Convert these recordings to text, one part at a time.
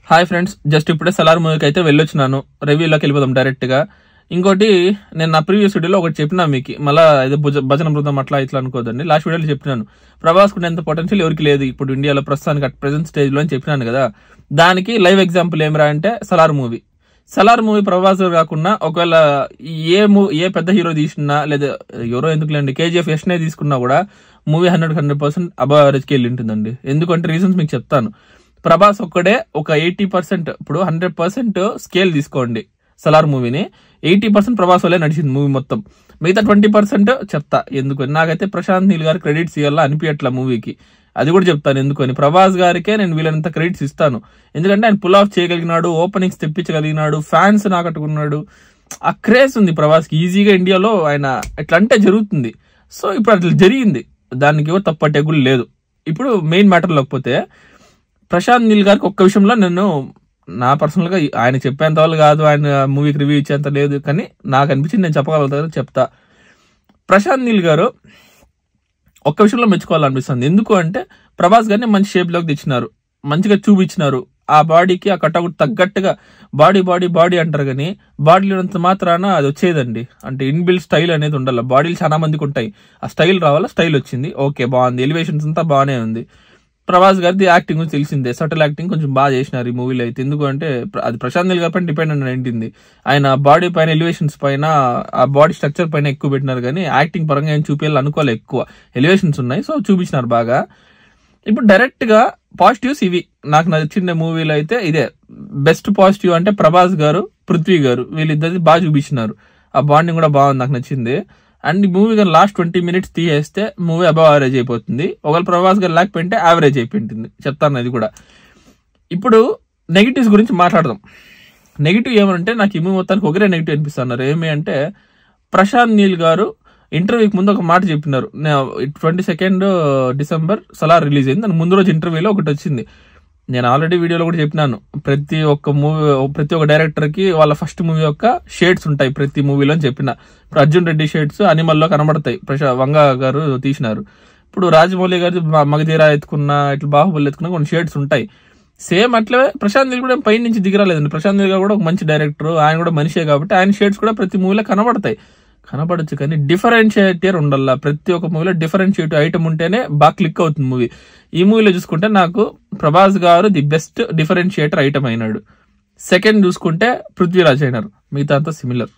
Hi friends just ఇప్పుడే సలార్ మూవీకి అయితే వెళ్ళొచ్చినాను రివ్యూలోకి వెళ్ళిపోదాం డైరెక్ట్ గా ఇంకోటి నేను నా ప్రీవియస్ వీడియోలో ఒకటి చెప్పినా మీకు మళ్ళీ ఏదో భుజ- భజన బృందం అట్లా ఇట్లా అనుకోదండి లాస్ట్ వీడియోలో చెప్పినాను ప్రభాస్ కు ఎంత పొటెన్షియల్ ఎవరికి లేదు ఇప్పుడు ఇండియాలో ప్రస్తుతానికి అట్ ప్రెసెంట్ స్టేజ్ లో అని చెప్పినాను కదా దానికి లైవ్ ఎగ్జాంపుల్ ఏమిరా అంటే సలార్ మూవీ సలార్ మూవీ ప్రభాస్ గారు కాకుండా ఒకవేళ ఏ మూవీ ఏ పెద్ద హీరో తీసినా లేదా ఎవరో ఎందుకులేండి కేజీఎఫ్ యష్నే తీసుకున్నా కూడా movie hundred hundred percent above average కి వెళ్ళి ఉంటుందండి ఎందుకంటే రీజన్స్ మీకు చెప్తాను ప్రభాస్ ఒక్కడే ఒక ఎయిటీ పర్సెంట్ ఇప్పుడు హండ్రెడ్ పర్సెంట్ స్కేల్ తీసుకోండి సలార్ మూవీని ఎయిటీ పర్సెంట్ ప్రభాస్ వల్లే నడిచింది మూవీ మొత్తం మిగతా ట్వంటీ పర్సెంట్ చెప్తా ఎందుకని నాకైతే ప్రశాంత్ నీల్ గారు క్రెడిట్స్ ఇవ్వాలా అనిపించట్లా మూవీకి అది కూడా చెప్తాను ఎందుకని ప్రభాస్ గారికే నేను వీళ్ళంత క్రెడిట్స్ ఇస్తాను ఎందుకంటే ఆయన పుల్ ఆఫ్ చేయగలిగినాడు ఓపెనింగ్స్ తెప్పించగలిగినాడు ఫ్యాన్స్ నాకట్టుకున్నాడు ఆ క్రేజ్ ఉంది ప్రభాస్కి ఈజీగా ఇండియాలో ఆయన ఎట్లా అంటే జరుగుతుంది సో ఇప్పుడు అట్లా జరిగింది దానికి ఎవరు తప్పట్టే కూడా లేదు ఇప్పుడు మెయిన్ మ్యాటర్లోకి పోతే ప్రశాంత్ నీల్ గారికి ఒక్క విషయంలో నేను నా పర్సనల్ గా ఆయన చెప్పేంత వాళ్ళు కాదు ఆయన మూవీకి రివ్యూ ఇచ్చేంత లేదు కానీ నాకు అనిపించింది నేను చెప్పగలుగుతాను చెప్తా ప్రశాంత్ నీల్ గారు ఒక్క విషయంలో మెచ్చుకోవాలనిపిస్తుంది ఎందుకు అంటే ప్రభాస్ గారిని మంచి షేప్ లోకి తెచ్చినారు మంచిగా చూపించినారు ఆ బాడీకి ఆ కటౌట్ తగ్గట్టుగా బాడీ బాడీ బాడీ అంటారు కానీ బాడీలో ఉన్నంత మాత్రాన అది వచ్చేదండి అంటే ఇన్బిల్ స్టైల్ అనేది ఉండాలి బాడీలు చాలా మందికి ఉంటాయి ఆ స్టైల్ రావాలా స్టైల్ వచ్చింది ఓకే బాగుంది ఎలివేషన్స్ అంతా బాగానే ఉంది ప్రభాస్ గారిది యాక్టింగ్ గురించి తెలిసిందే సటిల్ యాక్టింగ్ కొంచెం బాగా చేసినారు ఈ మూవీలో అయితే ఎందుకు అంటే ప్ర- అది ప్రశాంత్ నీల్ గారి పైన డిపెండ్ అని ఏంటింది ఆయన బాడీ పైన ఎలివేషన్స్ పైన ఆ బాడీ స్ట్రక్చర్ పైన ఎక్కువ పెట్టినారు కానీ యాక్టింగ్ పరంగా ఏం చూపించాలి అనుకోలే ఎక్కువ ఎలివేషన్స్ ఉన్నాయి సో చూపించినారు బాగా ఇప్పుడు డైరెక్ట్ గా పాజిటివ్స్ ఇవి నాకు నచ్చిన మూవీలో అయితే ఇదే బెస్ట్ పాజిటివ్ అంటే ప్రభాస్ గారు పృథ్వీ గారు వీళ్ళిద్దరిది బాగా చూపించినారు ఆ బాండింగ్ కూడా బాగుంది నాకు నచ్చింది అండ్ ఈ movie garu last twenty minutes తీసేస్తే మూవీ అబౌవ్ యావరేజ్ అయిపోతుంది ఒకవేళ ప్రభాస్ గారు లేకపోయింటే యావరేజ్ అయిపోయింటుంది చెప్తాను అది కూడా ఇప్పుడు నెగిటివ్స్ గురించి మాట్లాడదాం నెగిటివ్ ఏమంటే నాకు ఈ మూవీ మొత్తానికి ఒకరే నెగిటివ్ అనిపిస్తున్నారు ఏమి అంటే ప్రశాంత్ నీల్ గారు ఇంటర్వ్యూకి ముందు ఒక మాట చెప్పినారు twenty second December Salaar release అయింది దాని ముందు రోజు ఇంటర్వ్యూలో ఒకటి వచ్చింది నేను ఆల్రెడీ వీడియోలో కూడా చెప్పినాను ప్రతి ఒక్క మూవీ ప్రతి ఒక్క డైరెక్టర్ కి వాళ్ళ ఫస్ట్ మూవీ యొక్క షేడ్స్ ఉంటాయి ప్రతి మూవీలో అని చెప్పిన ఇప్పుడు అర్జున్ రెడ్డి షేడ్స్ అనిమల్లో కనబడతాయి ప్రశా వంగ గారు తీసినారు ఇప్పుడు రాజమౌళి గారు మ- మగధీర ఎత్తుకున్న ఇట్లా బాహుబలి ఎత్తుకున్న కొన్ని షేడ్స్ ఉంటాయి సేమ్ అట్లే ప్రశాంత్ నీల్ కూడా పై నుంచి దిగరాలేదండి ప్రశాంత్ నీల్ గారు కూడా ఒక మంచి డైరెక్టర్ ఆయన కూడా మనిషే కాబట్టి ఆయన షేడ్స్ కూడా ప్రతి మూవీలో కనబడతాయి కనబడచ్చు కానీ డిఫరెన్షియేటర్ ఉండాల ప్రతి ఒక్క మూవీలో డిఫరెన్షియేట్ ఐటమ్ ఉంటేనే బాగా క్లిక్ అవుతుంది మూవీ ఈ మూవీలో చూసుకుంటే నాకు Prabhas garu the best differentiator item అయినాడు సెకండ్ చూసుకుంటే పృథ్వీరాజ్ అయినారు మిగతా అంతా సిమిలర్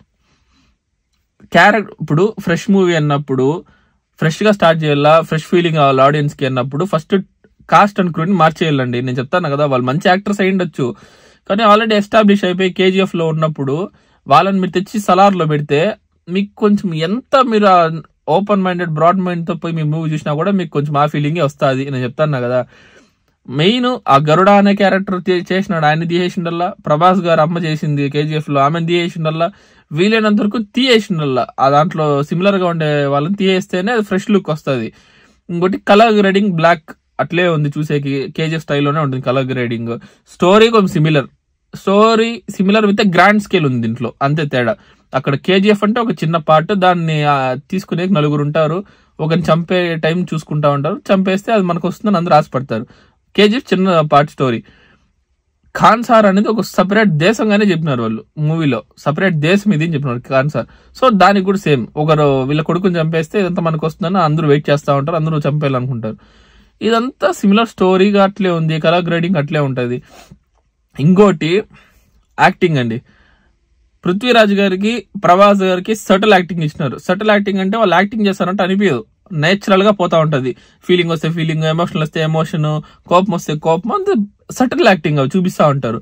క్యారెక్టర్ ఇప్పుడు ఫ్రెష్ మూవీ అన్నప్పుడు ఫ్రెష్ గా స్టార్ట్ చేయాలా ఫ్రెష్ ఫీలింగ్ కావాలి ఆడియన్స్ కి అన్నప్పుడు ఫస్ట్ కాస్ట్ అండ్ క్రూని మార్చేయాలండి నేను చెప్తాను కదా వాళ్ళు మంచి యాక్టర్స్ అయి ఉండొచ్చు కానీ ఆల్రెడీ ఎస్టాబ్లిష్ అయిపోయి కేజీఎఫ్ లో ఉన్నప్పుడు వాళ్ళని మీరు తెచ్చి సలార్ లో పెడితే మీకు కొంచెం ఎంత మీరు ఓపెన్ మైండెడ్ బ్రాడ్ మైండ్ తో పోయి మీ మూవీ చూసినా కూడా మీకు కొంచెం ఆ ఫీలింగే వస్తుంది నేను చెప్తాను కదా మెయిన్ ఆ గరుడ అనే క్యారెక్టర్ చేసినాడు ఆయన తీసేసిండల్లా ప్రభాస్ గారు అమ్మ చేసింది కేజీఎఫ్ లో ఆమె తీసేసిండల్లా వీలైనంత వరకు తీయేసిండల్లా ఆ దాంట్లో సిమిలర్ గా ఉండే వాళ్ళని తీయేస్తేనే అది ఫ్రెష్ లుక్ వస్తుంది ఇంకోటి కలర్ గ్రేడింగ్ బ్లాక్ అట్లే ఉంది చూసేకి కేజీఎఫ్ స్టైల్లోనే ఉంటుంది కలర్ గ్రేడింగ్ స్టోరీ కొంచెం similar story similar with grand scale ఉంది దీంట్లో అంతే తేడా అక్కడ కేజీఎఫ్ అంటే ఒక చిన్న పార్ట్ దాన్ని ఆ, తీసుకునే నలుగురు ఉంటారు ఒకరిని చంపే టైం చూసుకుంటా ఉంటారు చంపేస్తే అది మనకు వస్తుందని అందరూ ఆశపడతారు కేజీఎఫ్ చిన్న పార్ట్ స్టోరీ ఖాన్ సార్ అనేది ఒక సపరేట్ దేశంగానే చెప్పినారు వాళ్ళు మూవీలో సపరేట్ దేశం ఇది అని చెప్పినారు ఖాన్ సార్ సో దానికి కూడా సేమ్ ఒకరు వీళ్ళ కొడుకుని చంపేస్తే ఇదంతా మనకు వస్తుందని అందరూ వెయిట్ చేస్తూ ఉంటారు అందరూ చంపేయాలనుకుంటారు ఇదంతా సిమిలర్ స్టోరీగా అట్లే ఉంది కలర్ గ్రేడింగ్ అట్లే ఉంటది ఇంకోటి యాక్టింగ్ అండి పృథ్వీరాజ్ గారికి ప్రభాస్ గారికి సటిల్ యాక్టింగ్ ఇచ్చినారు సటిల్ యాక్టింగ్ అంటే వాళ్ళు యాక్టింగ్ చేస్తారంటే అనిపించదు నేచురల్ గా పోతా ఉంటది ఫీలింగ్ వస్తే ఫీలింగ్ ఎమోషన్ వస్తే ఎమోషన్ కోపం వస్తే కోపం అంత సటిల్ యాక్టింగ్ అవి చూపిస్తా ఉంటారు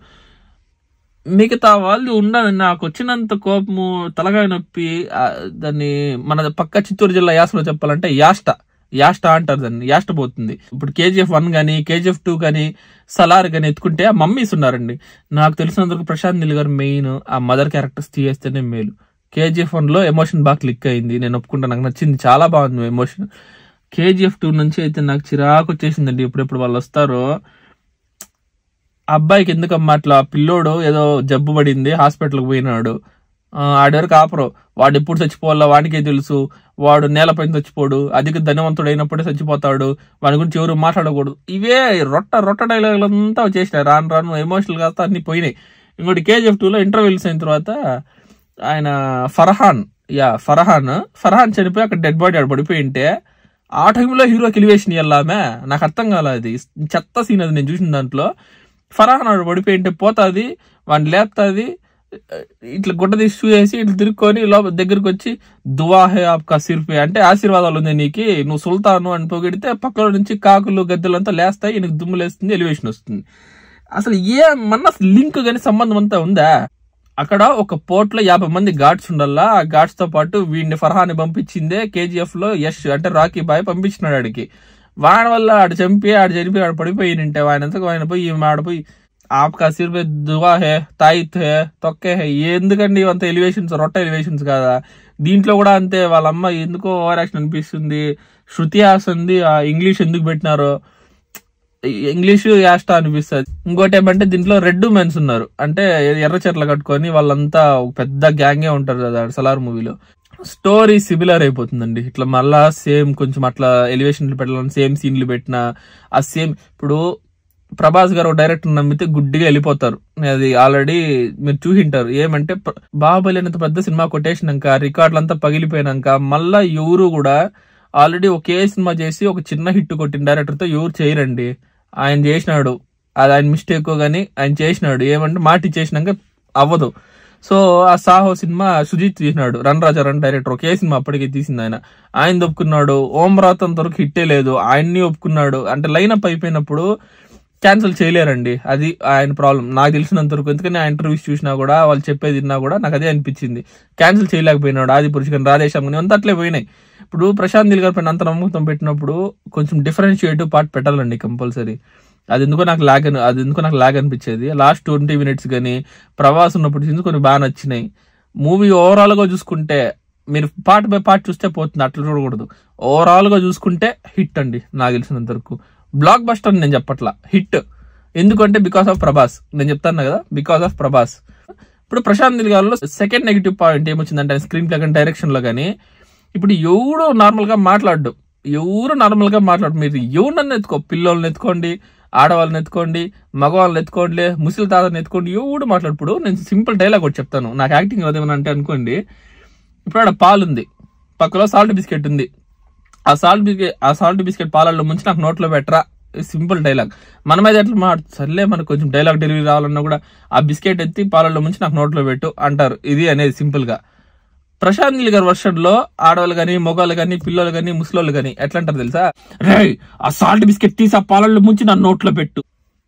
మిగతా వాళ్ళు ఉండదు నాకు వచ్చినంత కోపము తలకాయ నొప్పి ఆ, దాన్ని మన పక్క చిత్తూరు జిల్లా యాసలో చెప్పాలంటే యాష్ట యాష్ట అంటారు దాన్ని యాష్ట పోతుంది ఇప్పుడు కేజీఎఫ్ వన్ గానీ కేజీఎఫ్ టూ గానీ సలార్ గానీ ఎత్తుకుంటే ఆ మమ్మీస్ ఉన్నారండి నాకు తెలిసినందుకు ప్రశాంత్ నీల్ గారు మెయిన్ ఆ మదర్ క్యారెక్టర్స్ తీయేస్తేనే మేలు కేజీఎఫ్ వన్ లో ఎమోషన్ బాగా క్లిక్ అయింది నేను ఒప్పుకుంటా నాకు నచ్చింది చాలా బాగుంది ఎమోషన్ కేజీఎఫ్ టూ నుంచి అయితే నాకు చిరాకు వచ్చేసిందండి ఎప్పుడెప్పుడు వాళ్ళు వస్తారో ఆ అబ్బాయికి ఎందుకమ్మా అట్లా పిల్లోడు ఏదో జబ్బు పడింది హాస్పిటల్కి పోయినాడు ఆ, ఆడి వరకు ఆపరు వాడు ఎప్పుడు చచ్చిపోవాలో వాడికే తెలుసు వాడు నేలపైన చచ్చిపోడు అధిక ధనవంతుడు అయినప్పుడే చచ్చిపోతాడు వాడి గురించి ఎవరు మాట్లాడకూడదు ఇవే రొట్ట రొట్ట డైలాగులు అంతా వచ్చేసినాయి రాను రాను ఎమోషనల్ కాస్త అన్ని పోయినాయి ఇంకోటి కేజీఎఫ్ టూలో ఇంటర్వ్యూస్ అయిన తర్వాత ఆయన ఫర్హాన్ యా ఫర్హాన్ ఫర్హాన్ చనిపోయి అక్కడ డెడ్ బాడీ ఆడ పడిపోయి ఉంటే ఆ టైంలో హీరోకి ఎలివేషన్ ఇవ్వాలామే నాకు అర్థం కాలేదు అది చెత్త సీన్ అది నేను చూసిన దాంట్లో ఫర్హాన్ ఆడ పడిపోయి ఉంటే పోతుంది వాడిని లేపుతుంది ఇట్లా గుడ్డ తీసి చూసేసి ఇట్లా తిరుక్కొని లోపల దగ్గరికి వచ్చి దువా హే ఆప్కా సిర్ఫే అంటే ఆశీర్వాదాలు ఉంది నీకు నువ్వు సుల్తాను అని పొగిడితే పక్కన నుంచి కాకులు గద్దెలంతా లేస్తాయి నీకు దుమ్ము లేస్తుంది ఎలివేషన్ వస్తుంది అసలు ఏమన్నా లింక్ గాని సంబంధం అంతా ఉందా అక్కడ ఒక పోర్ట్ లో యాభై మంది గార్డ్స్ ఉండల్లా ఆ గార్డ్స్ తో పాటు వీడిని ఫర్హాని పంపించిందే కేజీఎఫ్ లో యష్ అంటే రాకీ బాయ్ పంపించినాడు ఆడికి వాడి వల్ల ఆడు చంపి ఆడు చనిపోయి ఆడు పడిపోయి నింటే ఆయన ఎంతకు ఆయన పోయి ఈమె ఆడ పోయి ఆప్కా సిర్ పే దువా హే తాయిత్ హే తొక్కే హే ఎందుకండి ఇవంతా ఎలివేషన్స్ రొట్ట ఎలివేషన్స్ కాదా దీంట్లో కూడా అంతే వాళ్ళ అమ్మ ఎందుకో ఓవర్ యాక్షన్ అనిపిస్తుంది శృతి హాసన్ది ఆ ఇంగ్లీష్ ఎందుకు పెట్టినారో ఇంగ్లీష్ యాస్టా అనిపిస్తుంది ఇంకోటి ఏమంటే దీంట్లో రెడ్ మెన్స్ ఉన్నారు అంటే ఎర్ర చీరలు కట్టుకొని వాళ్ళంతా ఒక పెద్ద గ్యాంగే ఉంటారు కదా సలార్ మూవీలో స్టోరీ సిమిలర్ అయిపోతుందండి ఇట్లా మళ్ళా సేమ్ కొంచెం అట్లా ఎలివేషన్లు పెట్టాలని సేమ్ సీన్లు పెట్టిన ఆ సేమ్ ఇప్పుడు ప్రభాస్ గారు డైరెక్టర్ నమ్మితే గుడ్డిగా వెళ్ళిపోతారు అది ఆల్రెడీ మీరు చూసింటారు ఏమంటే ప్ర- బాహుబలి అనేంత పెద్ద సినిమా కొట్టేసినాక రికార్డులు అంతా పగిలిపోయినాక మళ్ళా ఎవరు కూడా ఆల్రెడీ ఒకే సినిమా చేసి ఒక చిన్న హిట్ కొట్టిన డైరెక్టర్ తో ఎవరు చేయరండి ఆయన చేసినాడు అది ఆయన మిస్టేక్ గానీ ఆయన చేసినాడు ఏమంటే మాట ఇచ్చేసినాక అవ్వదు సో ఆ సాహో సినిమా సుజిత్ తీసినాడు రన్ రాజా రన్ డైరెక్టర్ ఒకే సినిమా అప్పటికే తీసింది ఆయన ఆయన ఒప్పుకున్నాడు ఓం రాత్ అంతవరకు హిట్టే లేదు ఆయన్ని ఒప్పుకున్నాడు అంటే లైన్ అప్ అయిపోయినప్పుడు క్యాన్సిల్ చేయలేరండి అది ఆయన ప్రాబ్లం నాకు తెలిసినంత వరకు ఎందుకని ఆ ఇంటర్వ్యూస్ చూసినా కూడా వాళ్ళు చెప్పేది విన్నా కూడా నాకు అదే అనిపించింది క్యాన్సిల్ చేయలేకపోయినాడు ఆది పురుష్ కానీ రాధేశ్యామ్ కానీ అంతా అట్లే పోయినాయి ఇప్పుడు ప్రశాంత్ నీల్ గారి పైన అంత నమ్మకం పెట్టినప్పుడు కొంచెం డిఫరెన్షియేటివ్ పార్ట్ పెట్టాలండి కంపల్సరీ అది ఎందుకో నాకు లాగ్ అని అది ఎందుకో నాకు లాగ్ అనిపించేది లాస్ట్ ట్వంటీ మినిట్స్ కానీ ప్రవాస్ ఉన్నప్పుడు సీన్స్ కొన్ని బాగా నచ్చినాయి మూవీ ఓవరాల్ గా చూసుకుంటే మీరు పార్ట్ బై పార్ట్ చూస్తే పోతుంది అట్లా చూడకూడదు ఓవరాల్ గా చూసుకుంటే హిట్ అండి నాకు తెలిసినంత వరకు బ్లాక్ బస్టర్ నేను చెప్పట్లా హిట్ ఎందుకంటే బికాస్ ఆఫ్ ప్రభాస్ నేను చెప్తాను కదా బికాస్ ఆఫ్ ప్రభాస్ ఇప్పుడు ప్రశాంత్ నీల్ గారిలో సెకండ్ నెగిటివ్ పాయింట్ ఏమొచ్చిందంటే స్క్రీన్ ప్లే కానీ డైరెక్షన్ లో కానీ ఇప్పుడు ఎవడు నార్మల్ గా మాట్లాడు ఎవరు నార్మల్ గా మాట్లాడు మీరు ఎవరినన్నా ఎత్తుకో పిల్లోళ్ళని ఎత్తుకోండి ఆడవాళ్ళని ఎత్తుకోండి మగవాళ్ళని ఎత్తుకోండి ముసలి తాతని ఎత్తుకోండి ఎవడు మాట్లాడు ఇప్పుడు నేను సింపుల్ డైలాగ్ ఒకటి చెప్తాను నాకు యాక్టింగ్ అదేమన్నా అంటే అనుకోండి ఇప్పుడు ఆడ పాలు ఉంది పక్కలో సాల్ట్ బిస్కెట్ ఉంది ఆ సాల్ట్ బిస్కెట్ ఆ సాల్ట్ బిస్కెట్ పాలల్లో ముంచి నాకు నోట్లో పెట్టరా సింపుల్ డైలాగ్ మన మీద ఎట్లా మాట సర్లే మనకు కొంచెం డైలాగ్ డెలివరీ రావాలన్నా కూడా ఆ బిస్కెట్ ఎత్తి పాలల్లో ముంచి నాకు నోట్లో పెట్టు అంటారు ఇది అనేది సింపుల్ గా ప్రశాంత్ నీల్ గారి వర్షన్ లో ఆడవాళ్ళు కానీ మొగాళ్ళు కానీ పిల్లలు కానీ ముసలోళ్ళు కానీ ఎట్లా అంటారు తెలుసా రే ఆ సాల్ట్ బిస్కెట్ తీసి ఆ పాలల్లో ముంచి నా నోట్లో పెట్టు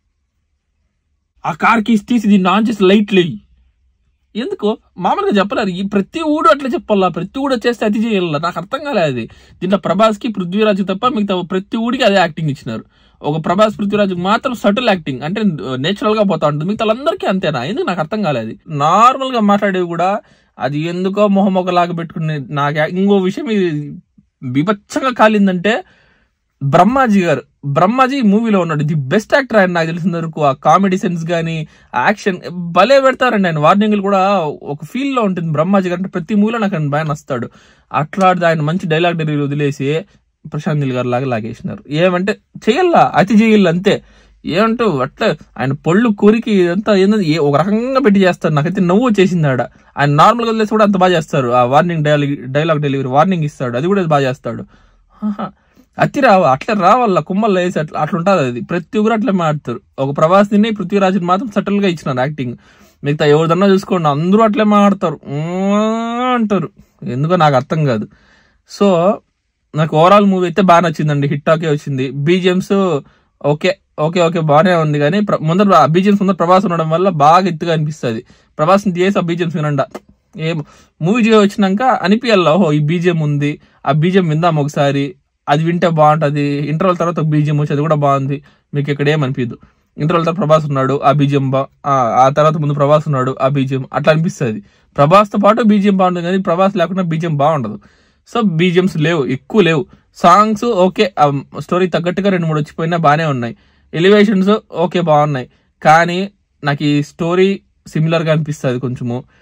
ఆ కార్ కీస్ తీసి దీన్ని ఆన్ చేసి లైట్ లేయి ఎందుకు మామూలుగా చెప్పలేరు ఈ ప్రతి ఊడు అట్లా చెప్పాలా ప్రతి ఊడు వచ్చేస్తే అది చేయాల నాకు అర్థం కాలేదు అది దీంట్లో ప్రభాస్ కి పృథ్వీరాజ్ తప్ప మిగతా ప్రతి ఊడికి అదే యాక్టింగ్ ఇచ్చినారు ఒక ప్రభాస్ పృథ్వీరాజ్ మాత్రం సటిల్ యాక్టింగ్ అంటే నేచురల్ గా పోతా ఉంటుంది మిగతా వాళ్ళందరికీ అంతేనా ఎందుకు నాకు అర్థం కాలేదు నార్మల్ గా మాట్లాడేవి కూడా అది ఎందుకో మొహం ఒకలాగా పెట్టుకునే నాకు యా- ఇంకో విషయం ఇది బిభత్సంగా కాలిందంటే బ్రహ్మాజీ గారు బ్రహ్మాజీ ఈ మూవీలో ఉన్నాడు ది బెస్ట్ యాక్టర్ ఆయన నాకు తెలిసిన వరకు ఆ కామెడీ సెన్స్ గానీ యాక్షన్ భలే పెడతారండి ఆయన వార్నింగ్లు కూడా ఒక ఫీల్ లో ఉంటుంది బ్రహ్మాజీ గారు అంటే ప్రతి మూవీలో నాకు ఆయన బాగా నస్తాడు అట్లాంటిది ఆయన మంచి డైలాగ్ డెలివరీ వదిలేసి ప్రశాంత్ నీల్ గారు లాగా లాగేసినారు ఏమంటే చెయ్యాలా అతి చెయ్యాలి అంతే ఏమంటూ అట్లా ఆయన పళ్ళు కోరికి ఇదంతా ఏంటంటే ఏ ఒక రకంగా పెట్టి చేస్తారు నాకైతే నవ్వు వచ్చేసింది ఆడ ఆయన నార్మల్ గా వదిలేసి కూడా అంత బాగా చేస్తారు ఆ warning dialogue dialogue delivery warning ఇస్తాడు అది కూడా బాగా చేస్తాడు ఆహా. అతి రావ అట్లా రావాల కుమ్మల్లో వేసి అట్లా అట్లా ఉంటుంది అది ప్రతి ఒక్కరు అట్లా మాడతారు ఒక ప్రవాసిని పృథ్వీరాజుని మాత్రం సటిల్ గా ఇచ్చినారు యాక్టింగ్ మిగతా ఎవరిదన్నా చూసుకోండి అందరూ అట్లే మాడతారు అంటారు ఎందుకో నాకు అర్థం కాదు సో నాకు ఓవరాల్ మూవీ అయితే బాగా నచ్చిందండి హిట్ టాకే వచ్చింది బీజిఎమ్స్ ఓకే ఓకే ఓకే బాగానే ఉంది కానీ ప్ర- ముందర బీజిఎమ్స్ ముందర ప్రభాస్ ఉండడం వల్ల బాగా ఎత్తుగా అనిపిస్తుంది ప్రభాస్ తీసి ఆ బీజిఎమ్స్ వినండా ఏం మూవీ వచ్చినాక అనిపించాల ఓహో ఈ బీజిఎం ఉంది ఆ బీజిఎం విందాం ఒకసారి అది వింటే బాగుంటది ఇంటర్వల్ తర్వాత ఒక బీజిఎం వచ్చి అది కూడా బాగుంది మీకు ఇక్కడ ఏమనిపించదు ఇంటర్వల్ తర్వాత ప్రభాస్ ఉన్నాడు ఆ బీజిఎం బా ఆ ఆ తర్వాత ముందు ప్రభాస్ ఉన్నాడు ఆ బీజిఎం అట్లా అనిపిస్తుంది ప్రభాస్ తో పాటు బీజిఎం బాగుంటుంది కానీ ప్రభాస్ లేకుండా బీజిఎం బాగుండదు సో బీజిఎమ్స్ లేవు ఎక్కువ లేవు సాంగ్స్ ఓకే స్టోరీ తగ్గట్టుగా రెండు మూడు వచ్చిపోయినా బాగానే ఉన్నాయి ఎలివేషన్స్ ఓకే బాగున్నాయి కానీ నాకు ఈ స్టోరీ సిమిలర్ గా అనిపిస్తుంది కొంచెము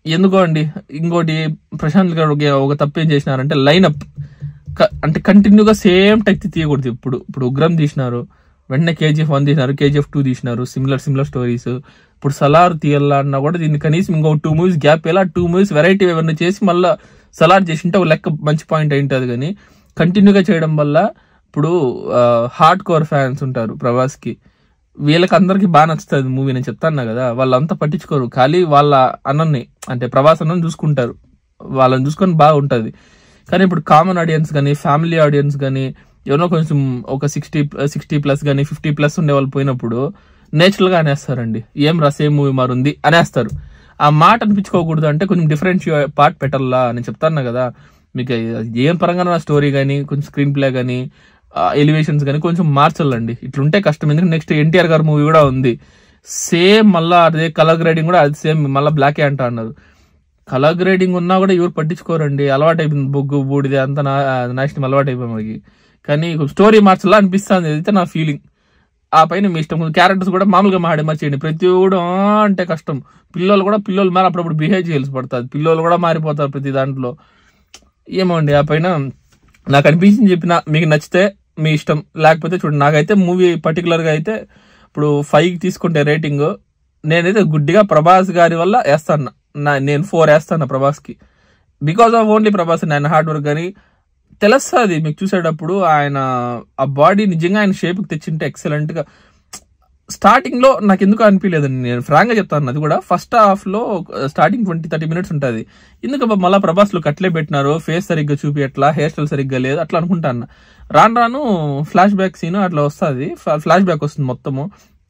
ఎందుకో అండి ఇంకోటి ప్రశాంత్ గారు ఒక- ఒక తప్పు ఏం చేసినారంటే లైనప్ అంటే కంటిన్యూగా సేమ్ టెక్తి తీయకూడదు ఇప్పుడు ఇప్పుడు ఉగ్రం తీసినారు వెంటనే కేజీఎఫ్ వన్ తీసినారు కేజీఎఫ్ టూ తీసినారు సిమిలర్ సిమిలర్ స్టోరీస్ ఇప్పుడు సలార్ తీయాలా అన్నా కూడా దీన్ని కనీసం ఇంకో టూ మూవీస్ గ్యాప్ ఇలా టూ మూవీస్ వెరైటీ ఏమైనా చేసి మళ్ళీ సలార్ చేసింటే ఒక లెక్క మంచి పాయింట్ అయింటది కానీ కంటిన్యూగా చేయడం వల్ల ఇప్పుడు హార్డ్ కోర్ ఫ్యాన్స్ ఉంటారు ప్రభాస్కి వీళ్ళకి అందరికి బాగా నచ్చుతుంది మూవీ నేను చెప్తాను కదా వాళ్ళంతా పట్టించుకోరు ఖాళీ వాళ్ళ అన్నని అంటే ప్రభాస్ అన్నని చూసుకుంటారు వాళ్ళని చూసుకొని బాగా ఉంటుంది కానీ ఇప్పుడు కామన్ ఆడియన్స్ కానీ ఫ్యామిలీ ఆడియన్స్ కానీ ఎవరో కొంచెం ఒక సిక్స్టీ సిక్స్టీ ప్లస్ కానీ ఫిఫ్టీ ప్లస్ ఉండే వాళ్ళు పోయినప్పుడు నేచురల్ గా అనేస్తారండి ఏం రా సేమ్ మూవీ మారుంది అనేస్తారు ఆ మాట అనిపించుకోకూడదు అంటే కొంచెం డిఫరెంట్ పార్ట్ పెట్టాలా నేను చెప్తాను కదా మీకు ఏం పరంగా నా స్టోరీ కానీ కొంచెం స్క్రీన్ ప్లే కానీ ఎలివేషన్స్ కానీ కొంచెం మార్చాలండి ఇట్లుంటే కష్టం ఎందుకంటే నెక్స్ట్ ఎన్టీఆర్ గారి మూవీ కూడా ఉంది సేమ్ మళ్ళా అదే కలర్ గ్రేడింగ్ కూడా అది సేమ్ మళ్ళీ బ్లాకే అంట అన్నారు కలర్ గ్రేడింగ్ ఉన్నా కూడా ఎవరు పట్టించుకోరండి అలవాటు అయిపోయింది బొగ్గు బూడిది అంతా నా నాశనం అలవాటు అయిపోయింది మనకి కానీ స్టోరీ మార్చాలా అనిపిస్తుంది అయితే నా ఫీలింగ్ ఆ పైన మీ ఇష్టం క్యారెక్టర్స్ కూడా మామూలుగా మాడే మార్చేయండి ప్రతి కూడా అంటే కష్టం పిల్లలు కూడా పిల్లలు మారి అప్పుడప్పుడు బిహేవ్ చేయాల్సి పడుతుంది పిల్లలు కూడా మారిపోతారు ప్రతి దాంట్లో ఏమో అండి ఆ పైన నాకు అనిపించింది చెప్పిన మీకు నచ్చితే మీ ఇష్టం లేకపోతే చూడండి నాకైతే మూవీ పర్టికులర్గా అయితే ఇప్పుడు ఫైవ్ తీసుకుంటే రేటింగ్ నేనైతే గుడ్డిగా ప్రభాస్ గారి వల్ల వేస్తాను నా నేను ఫోర్ వేస్తాను ప్రభాస్కి బికాస్ ఆఫ్ ఓన్లీ ప్రభాస్ ఆయన హార్డ్ వర్క్ కానీ తెలుస్తుంది మీకు చూసేటప్పుడు ఆయన ఆ బాడీ నిజంగా ఆయన షేప్కి తెచ్చింటే ఎక్సలెంట్ గా స్టార్టింగ్ లో నాకు ఎందుకు అనిపించలేదండి నేను ఫ్రాంక్ గా చెప్తాను అది కూడా ఫస్ట్ హాఫ్ లో స్టార్టింగ్ ట్వంటీ థర్టీ మినిట్స్ ఉంటుంది ఎందుకు అబ్బా మళ్ళా ప్రభాస్ లో కట్లే పెట్టినారు ఫేస్ సరిగ్గా చూపియట్లా హెయిర్ స్టైల్ సరిగ్గా లేదు అట్లా అనుకుంటాను రాను రాను ఫ్లాష్ బ్యాక్ సీన్ అట్లా వస్తుంది ఫ్లాష్ బ్యాక్ వస్తుంది మొత్తము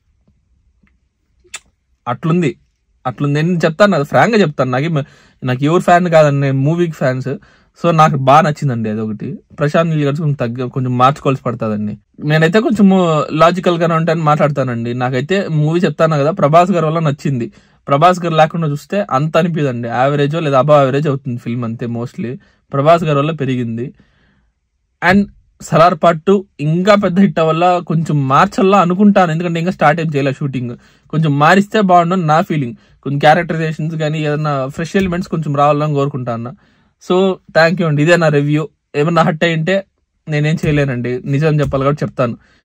అట్లుంది అట్లుంది నేను చెప్తాను అది ఫ్రాంక్ గా చెప్తాను నాకు నాకు ఎవరు ఫ్యాన్ కాదండి నేను మూవీకి ఫ్యాన్స్ సో నాకు బాగా నచ్చిందండి అదొకటి ప్రశాంత్ నీల్ గారు కొంచెం తగ్గ కొంచెం మార్చుకోవాల్సి పడుతుందండి నేనైతే కొంచెం లాజికల్ గానే ఉంటాను మాట్లాడతానండి నాకైతే మూవీ చెప్తాను కదా ప్రభాస్ గారి వల్ల నచ్చింది ప్రభాస్ గారు లేకుండా చూస్తే అంత అనిపిదండి యావరేజ్ లేదా అబవ్ యావరేజ్ అవుతుంది ఫిల్మ్ అంతే మోస్ట్లీ ప్రభాస్ గారి వల్ల పెరిగింది అండ్ సలార్ పార్ట్ టూ ఇంకా పెద్ద హిట్ వల్ల కొంచెం మార్చల్లా అనుకుంటాను ఎందుకంటే ఇంకా స్టార్ట్ ఏం చేయలేదు షూటింగ్ కొంచెం మారిస్తే బాగుండని నా ఫీలింగ్ కొంచెం క్యారెక్టరైజేషన్స్ కానీ ఏదైనా ఫ్రెష్ ఎలిమెంట్స్ కొంచెం రావాలని కోరుకుంటాను సో థ్యాంక్ యూ అండి ఇదే నా రివ్యూ ఏమన్నా హట్ అయింటే నేనేం చేయలేనండి నిజం చెప్పాలి కాబట్టి చెప్తాను